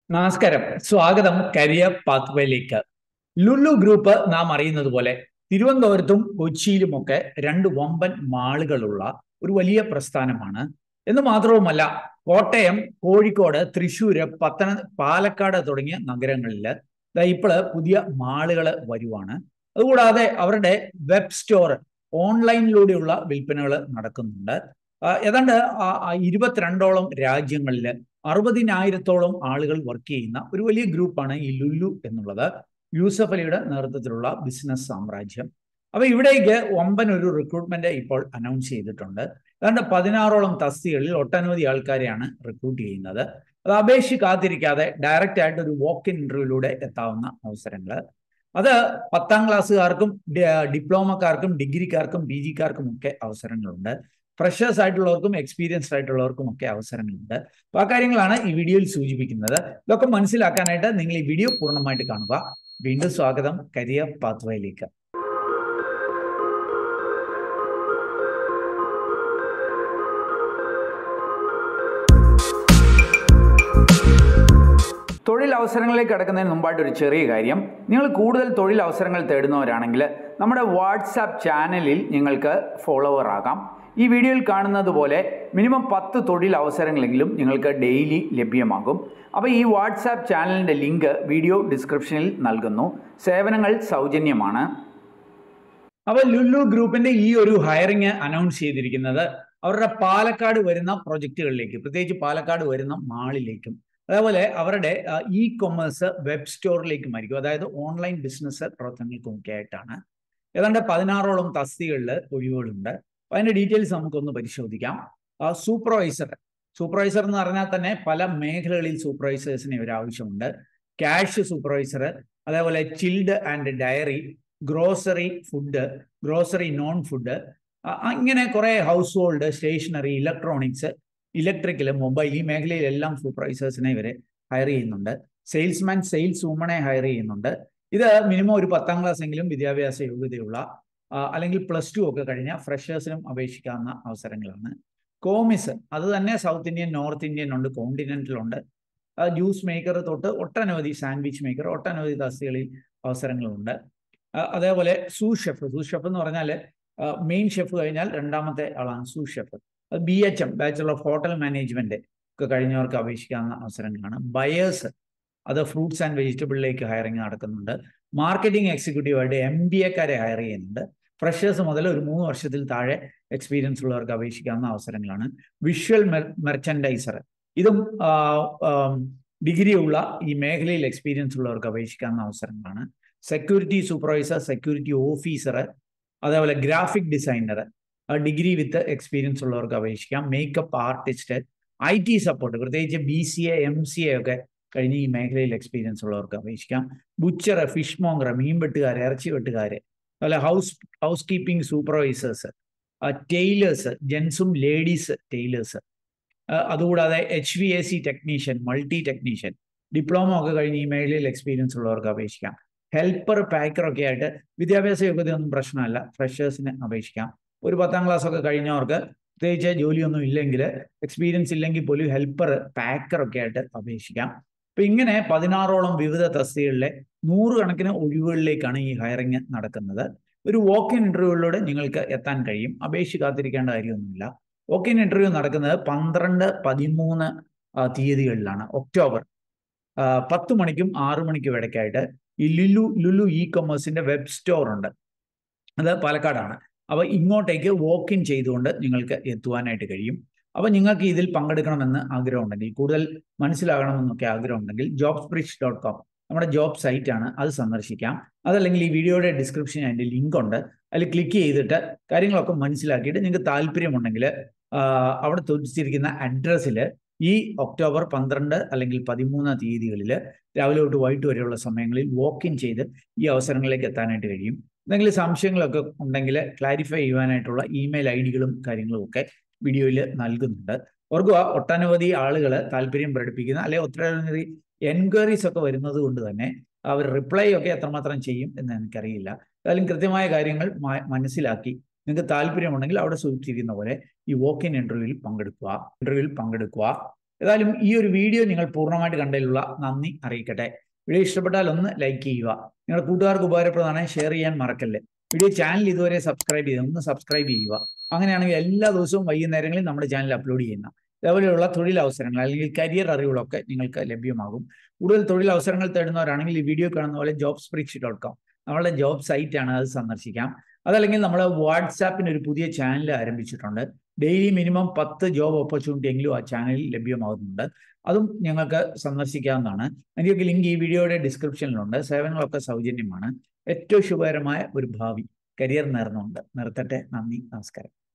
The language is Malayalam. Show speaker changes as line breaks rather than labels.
നമസ്കാരം സ്വാഗതം കരിയർ പാത്വേയിലേക്ക് ലുലു ഗ്രൂപ്പ് നാം അറിയുന്നത് പോലെ തിരുവനന്തപുരത്തും കൊച്ചിയിലുമൊക്കെ രണ്ട് വമ്പൻ മാളുകളുള്ള ഒരു വലിയ പ്രസ്ഥാനമാണ് എന്ന് മാത്രവുമല്ല കോട്ടയം കോഴിക്കോട് തൃശ്ശൂര് പത്തന പാലക്കാട് തുടങ്ങിയ നഗരങ്ങളിൽ ഇപ്പോൾ പുതിയ മാളുകൾ വരുവാണ് അതുകൂടാതെ അവരുടെ വെബ് സ്റ്റോർ ഓൺലൈനിലൂടെയുള്ള വിൽപ്പനകൾ നടക്കുന്നുണ്ട് ആ, ഏതാണ്ട് ആ- ആ ഇരുപത്തിരണ്ടോളം രാജ്യങ്ങളിൽ അറുപതിനായിരത്തോളം ആളുകൾ വർക്ക് ചെയ്യുന്ന ഒരു വലിയ ഗ്രൂപ്പാണ് ഈ ലുലു എന്നുള്ളത് യൂസഫ് അലിയുടെ നേതൃത്വത്തിലുള്ള ബിസിനസ് സാമ്രാജ്യം അപ്പൊ ഇവിടേക്ക് വമ്പൻ ഒരു റിക്രൂട്ട്മെന്റ് ഇപ്പോൾ അനൗൺസ് ചെയ്തിട്ടുണ്ട് ഏതാണ്ട് പതിനാറോളം തസ്തികളിൽ ഒട്ടനവധി ആൾക്കാരെയാണ് റിക്രൂട്ട് ചെയ്യുന്നത് അത് അപേക്ഷ കാത്തിരിക്കാതെ ഡയറക്റ്റ് ആയിട്ട് ഒരു വാക്ക് ഇൻ ഇന്റർവ്യൂയിലൂടെ എത്താവുന്ന അവസരങ്ങൾ അത് പത്താം ക്ലാസ്സുകാർക്കും ഡിപ്ലോമക്കാർക്കും ഡിഗ്രിക്കാർക്കും പി ജിക്കാർക്കും ഒക്കെ അവസരങ്ങളുണ്ട് ഫ്രഷേഴ്സ് ആയിട്ടുള്ളവർക്കും എക്സ്പീരിയൻസ്ഡ് ആയിട്ടുള്ളവർക്കും ഒക്കെ അവസരങ്ങളുണ്ട് അപ്പോൾ ആ കാര്യങ്ങളാണ് ഈ വീഡിയോയിൽ സൂചിപ്പിക്കുന്നത് ഇതൊക്കെ മനസ്സിലാക്കാനായിട്ട് നിങ്ങൾ ഈ വീഡിയോ പൂർണ്ണമായിട്ട് കാണുക വീണ്ടും സ്വാഗതം കരിയർ പാത്വയിലേക്ക് തൊഴിൽ അവസരങ്ങളിലേക്ക് കടക്കുന്നതിന് മുമ്പായിട്ട് ഒരു ചെറിയ കാര്യം നിങ്ങൾ കൂടുതൽ തൊഴിൽ അവസരങ്ങൾ തേടുന്നവരാണെങ്കിൽ നമ്മുടെ വാട്സാപ്പ് ചാനലിൽ നിങ്ങൾക്ക് ഫോളോവർ ആകാം ഈ വീഡിയോയിൽ കാണുന്നത് പോലെ മിനിമം പത്ത് തൊഴിൽ അവസരങ്ങളെങ്കിലും നിങ്ങൾക്ക് ഡെയിലി ലഭ്യമാകും അപ്പോൾ ഈ വാട്സാപ്പ് ചാനലിൻ്റെ ലിങ്ക് വീഡിയോ ഡിസ്ക്രിപ്ഷനിൽ നൽകുന്നു സേവനങ്ങൾ സൗജന്യമാണ് അപ്പോൾ ലുലു ഗ്രൂപ്പിന്റെ ഈ ഒരു ഹയറിംഗ് അനൗൺസ് ചെയ്തിരിക്കുന്നത് അവരുടെ പാലക്കാട് വരുന്ന പ്രൊജക്റ്റുകളിലേക്ക് പ്രത്യേകിച്ച് പാലക്കാട് വരുന്ന മാളിലേക്കും അതേപോലെ അവരുടെ ഇ കൊമേഴ്സ് വെബ് സ്റ്റോറിലേക്കുമായിരിക്കും അതായത് ഓൺലൈൻ ബിസിനസ് പ്രവർത്തനങ്ങൾക്കും ഒക്കെ ആയിട്ടാണ് ഏതാണ്ട് പതിനാറോളം തസ്തികളിൽ ഒഴിവുകളുണ്ട് അപ്പൊ അതിന്റെ ഡീറ്റെയിൽസ് നമുക്കൊന്ന് പരിശോധിക്കാം സൂപ്പർവൈസർ സൂപ്പർവൈസർ എന്ന് പറഞ്ഞാൽ തന്നെ പല മേഖലകളിൽ സൂപ്പർവൈസേഴ്സിന് ഒരു ആവശ്യമുണ്ട് ക്യാഷ് സൂപ്പർവൈസർ അതേപോലെ chilled and dairy grocery food grocery non food ഇങ്ങനെ കുറെ household stationery electronics electrical mobile ഈ മേഖലയിലെല്ലാം സൂപ്പർവൈസേഴ്സിനെ ഇവരെ ഹയർ ചെയ്യുന്നുണ്ട് സെയിൽസ്മാൻ സെയിൽസ് വുമണെ ഹയർ ചെയ്യുന്നുണ്ട് ഇത് മിനിമം ഒരു പത്താം ക്ലാസ് എങ്കിലും വിദ്യാഭ്യാസ യോഗ്യതയുള്ള ആ, അല്ലെങ്കിൽ പ്ലസ് ടു ഒക്കെ കഴിഞ്ഞ ഫ്രഷേഴ്സിനും അപേക്ഷിക്കാവുന്ന അവസരങ്ങളാണ് കോമിസ് അത് തന്നെ സൗത്ത് ഇന്ത്യൻ നോർത്ത് ഇന്ത്യൻ ഉണ്ട് കോണ്ടിനെന്റലുണ്ട് ജ്യൂസ് മേക്കർ തൊട്ട് ഒട്ടനവധി സാൻഡ്വിച്ച് മേക്കർ ഒട്ടനവധി തസ്തികളിൽ അവസരങ്ങളുണ്ട് ആ, അതേപോലെ സൂ ഷെഫ് സൂ ഷെഫ് എന്ന് പറഞ്ഞാൽ മെയിൻ ഷെഫ് കഴിഞ്ഞാൽ രണ്ടാമത്തെ ആളാണ് സൂ ഷെഫ് അത് B H M bachelor of hotel management ഒക്കെ കഴിഞ്ഞവർക്ക് അപേക്ഷിക്കാവുന്ന അവസരങ്ങളാണ് ബയേഴ്സ് അത് ഫ്രൂട്ട്സ് ആൻഡ് വെജിറ്റബിളിലേക്ക് ഹയറിംഗ് നടക്കുന്നുണ്ട് മാർക്കറ്റിംഗ് എക്സിക്യൂട്ടീവായിട്ട് എം ബി എക്കാരെ ഹയർ ചെയ്യുന്നുണ്ട് ഫ്രഷേഴ്സ് മുതൽ ഒരു മൂന്ന് വർഷത്തിൽ താഴെ എക്സ്പീരിയൻസ് ഉള്ളവർക്ക് അപേക്ഷിക്കാവുന്ന അവസരങ്ങളാണ് വിഷ്വൽ മെർച്ചൻഡൈസർ ഇതും ഡിഗ്രി ഉള്ള ഈ മേഖലയിൽ എക്സ്പീരിയൻസ് ഉള്ളവർക്ക് അപേക്ഷിക്കാവുന്ന അവസരങ്ങളാണ് സെക്യൂരിറ്റി സൂപ്പർവൈസർ സെക്യൂരിറ്റി ഓഫീസർ അതേപോലെ graphic designer degree with experience ഉള്ളവർക്ക് അപേക്ഷിക്കാം makeup artist I T support പ്രത്യേകിച്ച് B C A M C A ഒക്കെ കഴിഞ്ഞ് ഈ മേഖലയിൽ എക്സ്പീരിയൻസ് ഉള്ളവർക്ക് അപേക്ഷിക്കാം ബുച്ചർ ഫിഷ് മോങ്കർ മീൻ വെട്ടുകാർ ഇറച്ചി വെട്ടുകാർ അതുപോലെ house housekeeping supervisors tailors ജെൻസും ലേഡീസ് ടെയിലേഴ്സ് അതുകൂടാതെ H V A C technician multi technician diploma ഒക്കെ കഴിഞ്ഞ് ഈ മേഖലയിൽ എക്സ്പീരിയൻസ് ഉള്ളവർക്ക് അപേക്ഷിക്കാം ഹെൽപ്പർ പാക്കർ ഒക്കെ ആയിട്ട് വിദ്യാഭ്യാസ യോഗ്യതയൊന്നും പ്രശ്നമല്ല ഫ്രഷേഴ്സിന് അപേക്ഷിക്കാം ഒരു പത്താം ക്ലാസ് ഒക്കെ കഴിഞ്ഞവർക്ക് പ്രത്യേകിച്ച് ജോലിയൊന്നും ഇല്ലെങ്കിൽ എക്സ്പീരിയൻസ് ഇല്ലെങ്കിൽ പോലും ഹെൽപ്പർ പാക്കർ ഒക്കെ ആയിട്ട് അപേക്ഷിക്കാം അപ്പൊ ഇങ്ങനെ പതിനാറോളം വിവിധ തസ്തികളിലെ നൂറുകണക്കിന് ഒഴിവുകളിലേക്കാണ് ഈ ഹയറിംഗ് നടക്കുന്നത് ഒരു വോക്ക് ഇൻ ഇന്റർവ്യൂവിലൂടെ നിങ്ങൾക്ക് എത്താൻ കഴിയും അപേക്ഷ കാത്തിരിക്കേണ്ട കാര്യമൊന്നുമില്ല വോക്ക് ഇൻ ഇന്റർവ്യൂ നടക്കുന്നത് പന്ത്രണ്ട് പതിമൂന്ന് ആ, തീയതികളിലാണ് ഒക്ടോബർ ആ, പത്ത് മണിക്കും ആറു മണിക്കും ഇടയ്ക്കായിട്ട് ഈ ലുലു ലുലു ഇ കൊമേഴ്സിന്റെ വെബ് സ്റ്റോർ ഉണ്ട് അത് പാലക്കാടാണ് അപ്പോൾ ഇങ്ങോട്ടേക്ക് വോക്ക് ഇൻ ചെയ്തുകൊണ്ട് നിങ്ങൾക്ക് എത്തുവാനായിട്ട് കഴിയും അപ്പോൾ നിങ്ങൾക്ക് ഇതിൽ പങ്കെടുക്കണമെന്ന് ആഗ്രഹമുണ്ടെങ്കിൽ കൂടുതൽ മനസ്സിലാകണമെന്നൊക്കെ ആഗ്രഹമുണ്ടെങ്കിൽ ജോബ്സ് ബ്രിഡ്ജ് ഡോട്ട് കോം നമ്മുടെ ജോബ് സൈറ്റ് ആണ് അത് സന്ദർശിക്കാം അതല്ലെങ്കിൽ ഈ വീഡിയോയുടെ ഡിസ്ക്രിപ്ഷനിൽ അതിൻ്റെ ലിങ്ക് ഉണ്ട് അതിൽ ക്ലിക്ക് ചെയ്തിട്ട് കാര്യങ്ങളൊക്കെ മനസ്സിലാക്കിയിട്ട് നിങ്ങൾക്ക് താല്പര്യമുണ്ടെങ്കിൽ ആ, അവിടെ തുടിച്ചിരിക്കുന്ന അഡ്രസ്സിൽ ഈ ഒക്ടോബർ പന്ത്രണ്ട് അല്ലെങ്കിൽ പതിമൂന്നാം തീയതികളിൽ രാവിലെ തൊട്ട് വൈകിട്ട് വരെയുള്ള സമയങ്ങളിൽ വോക്ക് ഇൻ ചെയ്ത് ഈ അവസരങ്ങളിലേക്ക് എത്താനായിട്ട് കഴിയും എന്തെങ്കിലും സംശയങ്ങളൊക്കെ ഉണ്ടെങ്കിൽ ക്ലാരിഫൈ ചെയ്യുവാനായിട്ടുള്ള ഇമെയിൽ ഐ ഡികളും കാര്യങ്ങളും ഒക്കെ വീഡിയോയിൽ നൽകുന്നുണ്ട് ഓർക്കുക ഒട്ടനവധി ആളുകൾ താല്പര്യം പ്രകടിപ്പിക്കുന്ന അല്ലെങ്കിൽ ഒട്ടനവധി എൻക്വയറീസ് ഒക്കെ വരുന്നത് കൊണ്ട് തന്നെ അവർ റിപ്ലൈ ഒക്കെ എത്രമാത്രം ചെയ്യും എന്ന് എനിക്കറിയില്ല ഏതായാലും കൃത്യമായ കാര്യങ്ങൾ മ- മനസ്സിലാക്കി നിങ്ങൾക്ക് താല്പര്യമുണ്ടെങ്കിൽ അവിടെ സൂചിപ്പിച്ചിരിക്കുന്ന പോലെ ഈ വോക്ക് ഇൻ ഇന്റർവ്യൂവിൽ പങ്കെടുക്കുക ഇന്റർവ്യൂവിൽ പങ്കെടുക്കുക ഏതായാലും ഈ ഒരു വീഡിയോ നിങ്ങൾ പൂർണ്ണമായിട്ട് കണ്ടതിലുള്ള നന്ദി അറിയിക്കട്ടെ വീഡിയോ ഇഷ്ടപ്പെട്ടാൽ ഒന്ന് ലൈക്ക് ചെയ്യുക നിങ്ങളുടെ കൂട്ടുകാർക്ക് ഉപകാരപ്രദമാണ് ഷെയർ ചെയ്യാൻ മറക്കല്ലേ വീഡിയോ ചാനൽ ഇതുവരെ സബ്സ്ക്രൈബ് ചെയ്ത് ഒന്ന് സബ്സ്ക്രൈബ് ചെയ്യുക അങ്ങനെയാണെങ്കിൽ എല്ലാ ദിവസവും വൈകുന്നേരങ്ങളിൽ നമ്മുടെ ചാനൽ അപ്ലോഡ് ചെയ്യുന്ന ഇതേപോലെയുള്ള തൊഴിലവസരങ്ങൾ അല്ലെങ്കിൽ കരിയർ അറിവുകളൊക്കെ നിങ്ങൾക്ക് ലഭ്യമാകും കൂടുതൽ തൊഴിലവസരങ്ങൾ തേടുന്നവരാണെങ്കിൽ ഈ വീഡിയോ കാണുന്ന പോലെ ജോബ് സ്പ്രീച്ച് ഡോട്ട് കോം നമ്മളുടെ ജോബ് സൈറ്റ് ആണ് അത് സന്ദർശിക്കാം അതല്ലെങ്കിൽ നമ്മൾ വാട്സാപ്പിന് ഒരു പുതിയ ചാനൽ ആരംഭിച്ചിട്ടുണ്ട് ഡെയിലി മിനിമം പത്ത് ജോബ് ഓപ്പർച്യൂണിറ്റി എങ്കിലും ആ ചാനലിൽ ലഭ്യമാകുന്നുണ്ട് അതും ഞങ്ങൾക്ക് സന്ദർശിക്കാവുന്നതാണ് അതിൻ്റെയൊക്കെ ലിങ്ക് ഈ വീഡിയോയുടെ ഡിസ്ക്രിപ്ഷനിലുണ്ട് സേവനങ്ങളൊക്കെ സൗജന്യമാണ് ഏറ്റവും ശുഭകരമായ ഒരു ഭാവി കരിയർ നേർന്നുകൊണ്ട് നിർത്തട്ടെ നന്ദി നമസ്കാരം